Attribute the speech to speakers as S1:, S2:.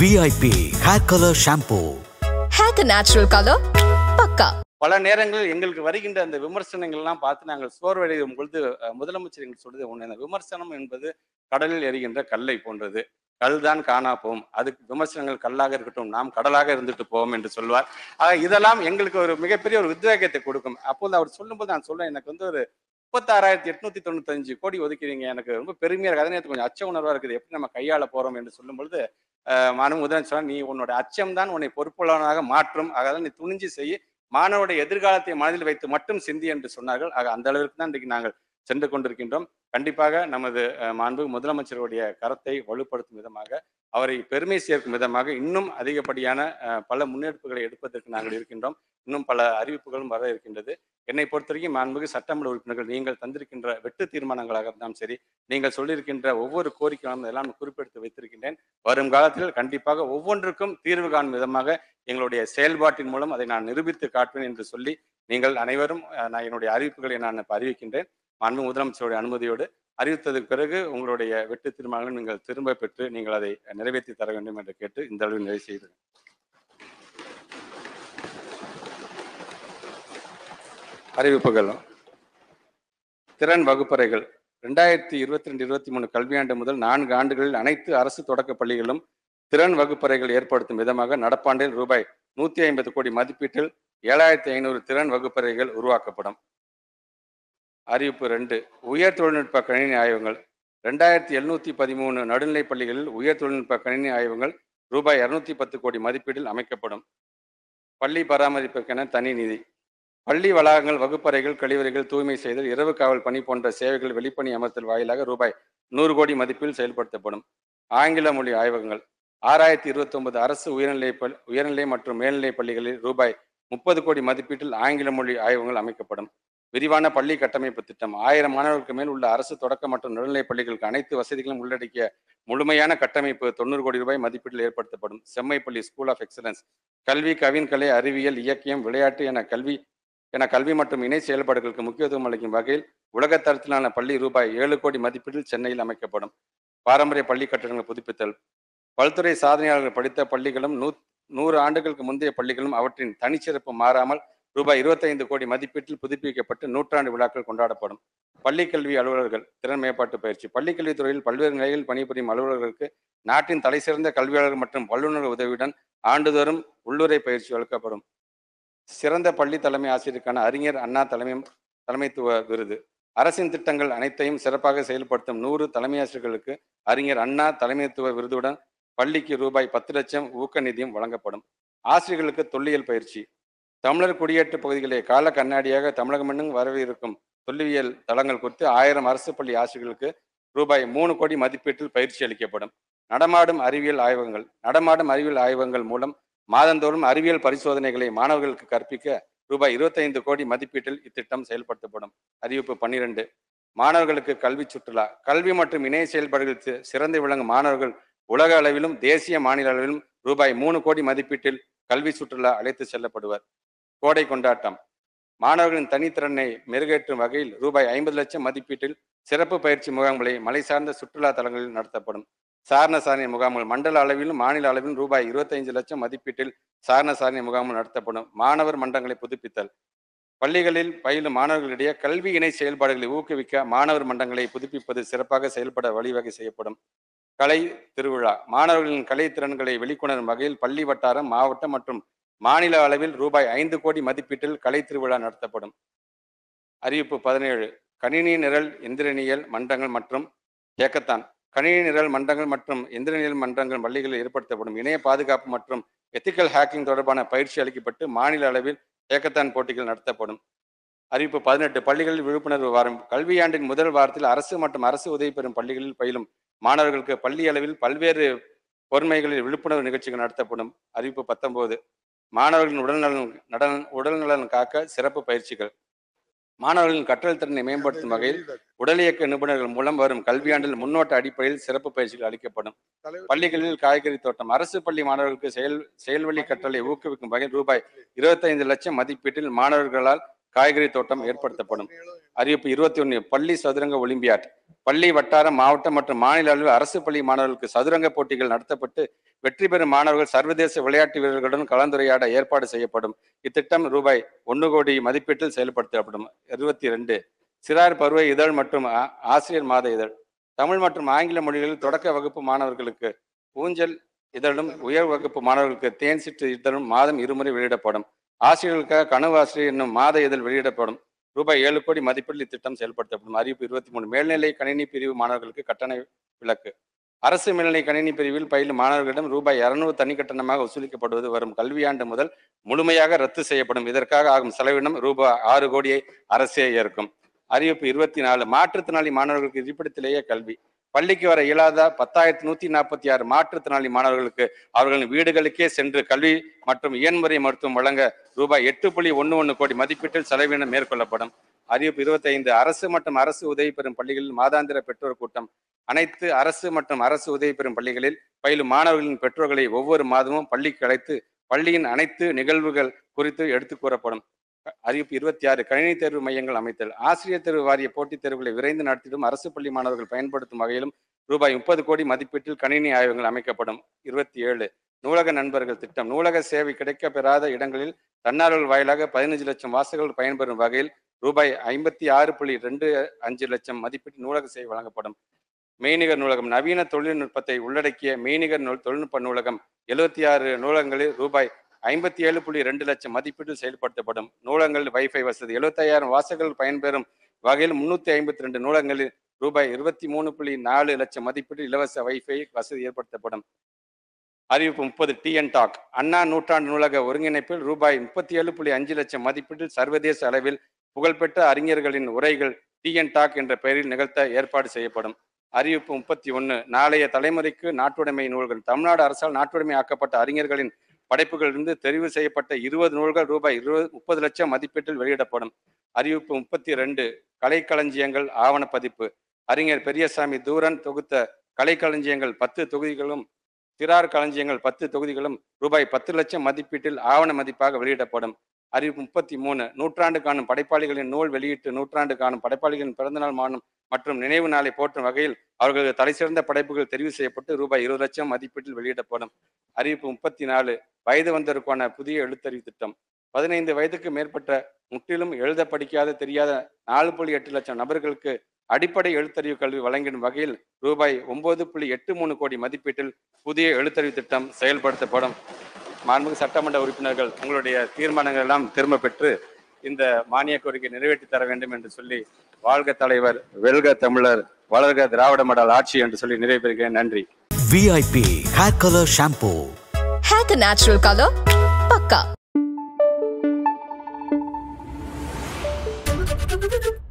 S1: VIP hair colour shampoo
S2: Hack a natural color. Pakka.
S3: பல நேரங்களில் எங்களுக்கு வருகின்ற அந்த விமர்சனங்கள்லாம் பார்த்து நாங்கள் சோர்வடையும் பொழுது அஹ், முதலமைச்சர் எங்களுக்கு சொல்றது ஒண்ணு இந்த விமர்சனம் என்பது கடலில் எரிகின்ற கல்லை போன்றது கல் தான் காணா போம் அதுக்கு விமர்சனங்கள் கல்லாக இருக்கட்டும் நாம் கடலாக இருந்துட்டு போவோம் என்று சொல்வார் ஆக இதெல்லாம் எங்களுக்கு ஒரு மிகப்பெரிய ஒரு உத்வேகத்தை கொடுக்கும் அப்போது அவர் சொல்லும்போது நான் சொல்றேன் எனக்கு வந்து ஒரு முப்பத்தாறாயிரத்தி எட்நூத்தி தொண்ணூத்தஞ்சு கோடி ஒதுக்கிறீங்க எனக்கு ரொம்ப பெருமையா இருக்கு அதே நேரத்தில் கொஞ்சம் அச்ச உணர்வா இருக்குது எப்படி நம்ம கையாள போறோம் என்று சொல்லும் பொழுது அஹ், மாணவ முதலமைச்சர் சொன்னார், நீ உன்னோட அச்சம் தான் உன்னை பொறுப்புள்ளவனாக மாற்றும் ஆக நீ துணிஞ்சு செய்ய மாணவருடைய எதிர்காலத்தை மனதில் வைத்து மட்டும் சிந்தி என்று சொன்னார்கள் ஆக அந்த அளவிற்கு தான் இன்றைக்கு நாங்கள் சென்று கொண்டிருக்கின்றோம் கண்டிப்பாக நமது அஹ், மாண்பு முதலமைச்சருடைய கரத்தை வலுப்படுத்தும் விதமாக அவரை பெருமை சேர்க்கும் விதமாக இன்னும் அதிகப்படியான அஹ், பல முன்னெடுப்புகளை எடுப்பதற்கு நாங்கள் இருக்கின்றோம் இன்னும் பல அறிவிப்புகளும் வர இருக்கின்றது என்னை பொறுத்தவரைக்கும் மாண்புமிகு சட்டமன்ற உறுப்பினர்கள் நீங்கள் தந்திருக்கின்ற வெட்டு தீர்மானங்களாக இருந்தாலும் சரி நீங்கள் சொல்லியிருக்கின்ற ஒவ்வொரு கோரிக்கைகளும் எல்லாம் குறிப்பெடுத்து வைத்திருக்கின்றேன் வரும் காலத்தில் கண்டிப்பாக ஒவ்வொன்றுக்கும் தீர்வு காணும் விதமாக எங்களுடைய செயல்பாட்டின் மூலம் அதை நான் நிரூபித்து காட்டுவேன் என்று சொல்லி நீங்கள் அனைவரும் அஹ், நான் என்னுடைய அறிவிப்புகளை நான் இப்ப அறிவிக்கின்றேன் மாண்பு முதலமைச்சருடைய அனுமதியோடு அறிவித்ததுக்கு பிறகு உங்களுடைய வெட்டு தீர்மானங்களை நீங்கள் திரும்ப பெற்று நீங்கள் அதை நிறைவேற்றி தர வேண்டும் என்று கேட்டு இந்த அளவில் நிறைவு செய்கிறேன் அறிவிப்புகள் திறன் வகுப்பறைகள் ரெண்டாயிரத்தி இருபத்தி ரெண்டு இருபத்தி மூணு கல்வியாண்டு முதல் நான்கு ஆண்டுகளில் அனைத்து அரசு தொடக்க பள்ளிகளும் திறன் வகுப்பறைகள் ஏற்படுத்தும் விதமாக நடப்பாண்டில் ரூபாய் நூத்தி ஐம்பது கோடி மதிப்பீட்டில் ஏழாயிரத்தி ஐநூறு திறன் வகுப்பறைகள் உருவாக்கப்படும் அறிவிப்பு ரெண்டு உயர் தொழில்நுட்ப கணினி ஆய்வகங்கள் ரெண்டாயிரத்தி எழுநூத்தி பதிமூணு நடுநிலைப் பள்ளிகளில் உயர் தொழில்நுட்ப கணினி ஆய்வகங்கள் ரூபாய் இருநூத்தி பத்து கோடி மதிப்பீட்டில் அமைக்கப்படும் பள்ளி பராமரிப்புக்கென தனி நிதி பள்ளி வளாகங்கள் வகுப்பறைகள் கழிவறைகள் தூய்மை செய்தல் இரவு காவல் பணி போன்ற சேவைகள் வெளிப்பணி அமர்த்தல் வாயிலாக ரூபாய் நூறு கோடி மதிப்பில் செயல்படுத்தப்படும் ஆங்கில மொழி ஆய்வகங்கள் ஆறாயிரத்தி இருபத்தி ஒன்பது அரசு உயர்நிலை பள் உயர்நிலை மற்றும் மேல்நிலை பள்ளிகளில் ரூபாய் முப்பது கோடி மதிப்பீட்டில் ஆங்கில மொழி ஆய்வகங்கள் அமைக்கப்படும் விரிவான பள்ளி கட்டமைப்பு திட்டம் ஆயிரம் மாணவர்களுக்கு மேல் உள்ள அரசு தொடக்க மற்றும் நடுநிலை பள்ளிகளுக்கு அனைத்து வசதிகளும் உள்ளடக்கிய முழுமையான கட்டமைப்பு தொண்ணூறு கோடி ரூபாய் மதிப்பீட்டில் ஏற்படுத்தப்படும் செம்மைப்பள்ளி ஸ்கூல் ஆஃப் எக்ஸலன்ஸ் கல்வி கவின்கலை அறிவியல் இயக்கியம் விளையாட்டு என கல்வி என கல்வி மற்றும் இணை செயல்பாடுகளுக்கு முக்கியத்துவம் அளிக்கும் வகையில் உலகத் தரத்திலான பள்ளி ரூபாய் ஏழு கோடி மதிப்பீட்டில் சென்னையில் அமைக்கப்படும் பாரம்பரிய பள்ளி கட்டடங்கள் புதுப்பித்தல் பல்துறை சாதனையாளர்கள் படித்த பள்ளிகளும் நூ நூறு ஆண்டுகளுக்கு முந்தைய பள்ளிகளும் அவற்றின் தனிச்சிறப்பு மாறாமல் ரூபாய் இருபத்தைந்து கோடி மதிப்பீட்டில் புதுப்பிக்கப்பட்டு நூற்றாண்டு விழாக்கள் கொண்டாடப்படும் பள்ளி கல்வி அலுவலர்கள் திறன் மேம்பாட்டு பயிற்சி பள்ளிக் கல்வித்துறையில் பல்வேறு நிலையில் பணிபுரியும் அலுவலர்களுக்கு நாட்டின் தலைசிறந்த கல்வியாளர்கள் மற்றும் வல்லுநர் உதவியுடன் ஆண்டுதோறும் உள்ளுரை பயிற்சி வழங்கப்படும் சிறந்த பள்ளி தலைமை ஆசிரியருக்கான அறிஞர் அண்ணா தலைமை தலைமைத்துவ விருது அரசின் திட்டங்கள் அனைத்தையும் சிறப்பாக செயல்படுத்தும் நூறு தலைமை ஆசிரியர்களுக்கு அறிஞர் அண்ணா தலைமைத்துவ விருதுடன் பள்ளிக்கு ரூபாய் பத்து லட்சம் ஊக்க நிதியும் வழங்கப்படும் ஆசிரியர்களுக்கு தொல்லியல் பயிற்சி தமிழர் குடியேற்ற பகுதிகளை கால கண்ணாடியாக தமிழகமென்னும் வரவிருக்கும் தொல்லியல் தளங்கள் குறித்து ஆயிரம் அரசு பள்ளி ஆசிரியர்களுக்கு ரூபாய் மூணு கோடி மதிப்பீட்டில் பயிற்சி அளிக்கப்படும் நடமாடும் அறிவியல் ஆய்வகங்கள் நடமாடும் அறிவியல் ஆய்வகங்கள் மூலம் மாதந்தோறும் அறிவியல் பரிசோதனைகளை மாணவர்களுக்கு கற்பிக்க ரூபாய் இருபத்தைந்து கோடி மதிப்பீட்டில் இத்திட்டம் செயல்படுத்தப்படும் அறிவிப்பு பன்னிரண்டு மாணவர்களுக்கு கல்வி சுற்றுலா கல்வி மற்றும் இணைய செயல்பாடுகளில் சி- சிறந்து விளங்கும் மாணவர்கள் உலக அளவிலும் தேசிய மாநில அளவிலும் ரூபாய் மூணு கோடி மதிப்பீட்டில் கல்வி சுற்றுலா அழைத்து செல்லப்படுவர் கோடை கொண்டாட்டம் மாணவர்களின் தனித்திறனை மெருகேற்றும் வகையில் ரூபாய் ஐம்பது லட்சம் மதிப்பீட்டில் சிறப்பு பயிற்சி முகாம்களை மலை சார்ந்த சுற்றுலா தலங்களில் நடத்தப்படும் சாரண சாரணி முகாம்கள் மண்டல அளவிலும் மாநில அளவிலும் ரூபாய் இருபத்தைந்து லட்சம் மதிப்பீட்டில் சாரண சாரணி முகாம்கள் நடத்தப்படும் மாணவர் மன்றங்களை புதுப்பித்தல் பள்ளிகளில் பயிலும் மாணவர்களிடையே கல்வி இணை செயல்பாடுகளை ஊக்குவிக்க மாணவர் மன்றங்களை புதுப்பிப்பது சிறப்பாக செயல்பட வழிவகை செய்யப்படும் கலை திருவிழா மாணவர்களின் கலை திறன்களை வெளிக்கொணரும் வகையில் பள்ளி வட்டாரம் மாவட்டம் மற்றும் மாநில அளவில் ரூபாய் ஐந்து கோடி மதிப்பீட்டில் கலை திருவிழா நடத்தப்படும் அறிவிப்பு பதினேழு கணினி நிரல் எந்திரனியல் மன்றங்கள் மற்றும் ஏக்கத்தான் கணினி நிரல் மன்றங்கள் மற்றும் எந்திரனியல் மன்றங்கள் பள்ளிகளில் ஏற்படுத்தப்படும் இணைய பாதுகாப்பு மற்றும் எத்திக்கல் ஹேக்கிங் தொடர்பான பயிற்சி அளிக்கப்பட்டு மாநில அளவில் ஏக்கத்தான் போட்டிகள் நடத்தப்படும் அறிவிப்பு பதினெட்டு பள்ளிகளில் விழிப்புணர்வு வாரம் கல்வியாண்டின் முதல் வாரத்தில் அரசு மற்றும் அரசு உதவி பெறும் பள்ளிகளில் பயிலும் மாணவர்களுக்கு பள்ளி அளவில் பல்வேறு பொறுமைகளில் விழிப்புணர்வு நிகழ்ச்சிகள் நடத்தப்படும் அறிவிப்பு பத்தொன்பது மாணவர்களின் உடல்நலன் நலன் உடல்நலன் காக்க சிறப்பு பயிற்சிகள் மாணவர்களின் கற்றல் திறனை மேம்படுத்தும் வகையில் உடல் இயக்க நிபுணர்கள் மூலம் வரும் கல்வியாண்டில் முன்னோட்ட அடிப்படையில் சிறப்பு பயிற்சிகள் அளிக்கப்படும் பள்ளிகளில் காய்கறி தோட்டம் அரசு பள்ளி மாணவர்களுக்கு செயல் செயல்வழி கற்றலை ஊக்குவிக்கும் வகையில் ரூபாய் இருபத்தைந்து லட்சம் மதிப்பீட்டில் மாணவர்களால் காய்கறி தோட்டம் ஏற்படுத்தப்படும் அறிவிப்பு இருபத்தி ஒன்று பள்ளி சதுரங்க ஒலிம்பியாட் பள்ளி வட்டார மாவட்ட மற்றும் மாநில அளவில் அரசு பள்ளி மாணவர்களுக்கு சதுரங்க போட்டிகள் நடத்தப்பட்டு வெற்றி பெறும் மாணவர்கள் சர்வதேச விளையாட்டு வீரர்களுடன் கலந்துரையாட ஏற்பாடு செய்யப்படும் இத்திட்டம் ரூபாய் ஒன்று கோடி மதிப்பீட்டில் செயல்படுத்தப்படும் இருபத்தி ரெண்டு சிறார் பருவ இதழ் மற்றும் ஆ- ஆசிரியர் மாத இதழ் தமிழ் மற்றும் ஆங்கில மொழிகளில் தொடக்க வகுப்பு மாணவர்களுக்கு ஊஞ்சல் இதழும் உயர் வகுப்பு மாணவர்களுக்கு தேன் சிற்று இதழும் மாதம் இருமுறை வெளியிடப்படும் ஆசிரியர்களுக்காக கனவு ஆசிரியர் என்னும் மாத இதழ் வெளியிடப்படும் ரூபாய் ஏழு கோடி மதிப்பீட்டில் இத்திட்டம் செயல்படுத்தப்படும் அறிவிப்பு இருபத்தி மூணு மேல்நிலை கணினி பிரிவு மாணவர்களுக்கு கட்டண விலக்கு அரசு மேல்நிலை கணினி பிரிவில் பயிலும் மாணவர்களிடம் ரூபாய் இருநூறு தனி கட்டணமாக வசூலிக்கப்படுவது வரும் கல்வியாண்டு முதல் முழுமையாக ரத்து செய்யப்படும் இதற்காக ஆகும் செலவினம் ரூபாய் ஆறு கோடியை அரசே ஏற்கும் அறிவிப்பு இருபத்தி நாலு மாற்றுத்திறனாளி மாணவர்களுக்கு இருப்பிடத்திலேயே கல்வி பள்ளிக்கு வர இயலாத பத்தாயிரத்தி நூத்தி நாற்பத்தி ஆறு மாற்றுத்திறனாளி மாணவர்களுக்கு அவர்களின் வீடுகளுக்கே சென்று கல்வி மற்றும் இயன்முறை மருத்துவம் வழங்க ரூபாய் எட்டு புள்ளி ஒன்று ஒன்று கோடி மதிப்பீட்டில் செலவினம் மேற்கொள்ளப்படும் அறிவிப்பு இருபத்தைந்து அரசு மற்றும் அரசு உதவி பெறும் பள்ளிகளில் மாதாந்திர பெற்றோர் கூட்டம் அனைத்து அரசு மற்றும் அரசு உதவி பெறும் பள்ளிகளில் பயிலும் மாணவர்களின் பெற்றோர்களை ஒவ்வொரு மாதமும் பள்ளிக்கு அழைத்து பள்ளியின் அனைத்து நிகழ்வுகள் குறித்து எடுத்து கூறப்படும் அறிவிப்பு இருபத்தி ஆறு கணினி தேர்வு மையங்கள் அமைத்தல் ஆசிரியர் தேர்வு வாரிய போட்டித் தேர்வுகளை விரைந்து நடத்திடும் அரசு பள்ளி மாணவர்கள் பயன்படுத்தும் வகையிலும் ரூபாய் முப்பது கோடி மதிப்பீட்டில் கணினி ஆய்வகங்கள் அமைக்கப்படும் இருபத்தி ஏழு நூலக நண்பர்கள் திட்டம் நூலக சேவை கிடைக்கப் பெறாத இடங்களில் தன்னார்வல் வாயிலாக பதினஞ்சு லட்சம் வாசகர்கள் பயன்பெறும் வகையில் ரூபாய் ஐம்பத்தி ஆறு புள்ளி ரெண்டு அஞ்சு லட்சம் மதிப்பீட்டில் நூலக சேவை வழங்கப்படும் மெய்நிகர் நூலகம் நவீன தொழில்நுட்பத்தை உள்ளடக்கிய மெய்நிகர் நூல் தொழில்நுட்ப நூலகம் எழுபத்தி ஆறு நூலகங்களில் ரூபாய் ஐம்பத்தி ஏழு புள்ளி ரெண்டு லட்சம் மதிப்பீட்டில் செயல்படுத்தப்படும் நூலகங்களில் வைஃபை வசதி எழுபத்தாயிரம் வாசகர்கள் பயன்பெறும் வகையில் முன்னூத்தி ஐம்பத்தி ரெண்டு நூலகங்களில் ரூபாய் இருபத்தி மூணு புள்ளி நாலு லட்சம் மதிப்பீட்டில் இலவச வைஃபை வசதி ஏற்படுத்தப்படும் அறிவிப்பு முப்பது டிஎன் டாக் அண்ணா நூற்றாண்டு நூலக ஒருங்கிணைப்பில் ரூபாய் முப்பத்தி ஏழு புள்ளி அஞ்சு லட்சம் மதிப்பீட்டில் சர்வதேச அளவில் புகழ்பெற்ற அறிஞர்களின் உரைகள் டிஎன் டாக் என்ற பெயரில் நிகழ்த்த ஏற்பாடு செய்யப்படும் அறிவிப்பு முப்பத்தி ஒன்று நாளைய தலைமுறைக்கு நாட்டுடைமை நூல்கள் தமிழ்நாடு அரசால் நாட்டுடைமை ஆக்கப்பட்ட அறிஞர்களின் படைப்புகளிலிருந்து தெரிவு செய்யப்பட்ட இருபது நூல்கள் ரூபாய் இருபது முப்பது லட்சம் மதிப்பீட்டில் வெளியிடப்படும் அறிவிப்பு முப்பத்தி ரெண்டு கலைக்களஞ்சியங்கள் ஆவணப்பதிப்பு அறிஞர் பெரியசாமி தூரன் தொகுத்த கலைக்களஞ்சியங்கள் பத்து தொகுதிகளும் சிறார் களஞ்சியங்கள் பத்து தொகுதிகளும் ரூபாய் பத்து லட்சம் மதிப்பீட்டில் ஆவண மதிப்பாக வெளியிடப்படும் அறிவிப்பு முப்பத்தி மூணு நூற்றாண்டு காணும் படைப்பாளிகளின் நூல் வெளியிட்டு நூற்றாண்டு காணும் படைப்பாளிகளின் பிறந்தநாள் மானம் மற்றும் நினைவு நாளை போற்றும் வகையில் அவர்களது தலைசிறந்த படைப்புகள் தெரிவு செய்யப்பட்டு ரூபாய் இருபது லட்சம் மதிப்பீட்டில் வெளியிடப்படும் அறிவிப்பு முப்பத்தி நாலு வயது வந்தோருக்கான புதிய எழுத்தறிவு திட்டம் பதினைந்து வயதுக்கு மேற்பட்ட முற்றிலும் எழுத படிக்காத தெரியாத நாலு புள்ளி எட்டு லட்சம் நபர்களுக்கு அடிப்படை எழுத்தறிவு கல்வி வழங்கிடும் வகையில் ரூபாய் ஒன்பது புள்ளி எட்டு மூணு கோடி மதிப்பீட்டில் புதிய எழுத்தறிவு திட்டம் செயல்படுத்தப்படும் மாண்புமிகு சட்டமன்ற உறுப்பினர்கள் உங்களுடைய தீர்மானங்கள் எல்லாம் திரும்ப பெற்று இந்த மானிய கோரிக்கை நிறைவேற்றி தர வேண்டும் என்று சொல்லி வாழ்க தலைவர் வெல்க தமிழர் வளர்க திராவிட மாடல் ஆட்சி என்று சொல்லி நிறைவு பெறுகிறேன் நன்றி
S1: VIP Hair Color Shampoo.
S2: Hack a natural color. Pakka.